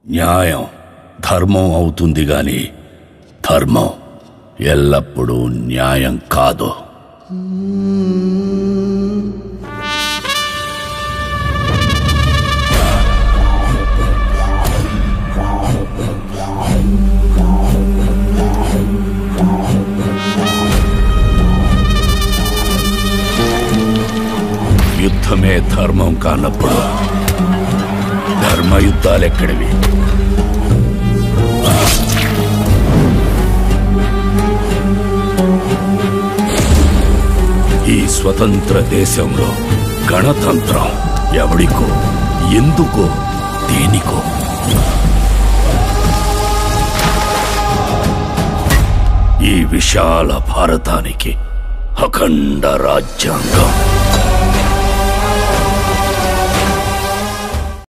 న్యాయం ధర్మం అవుతుంది గాని ధర్మం ఎల్లప్పుడూ న్యాయం కాదు యుద్ధమే ధర్మం కానప్పుడు ధర్మయుద్ధాలెక్కడివి ఈ స్వతంత్ర దేశంలో గణతంత్రం ఎవడికో ఎందుకో దేనికో ఈ విశాల భారతానికి అఖండ రాజ్యాంగం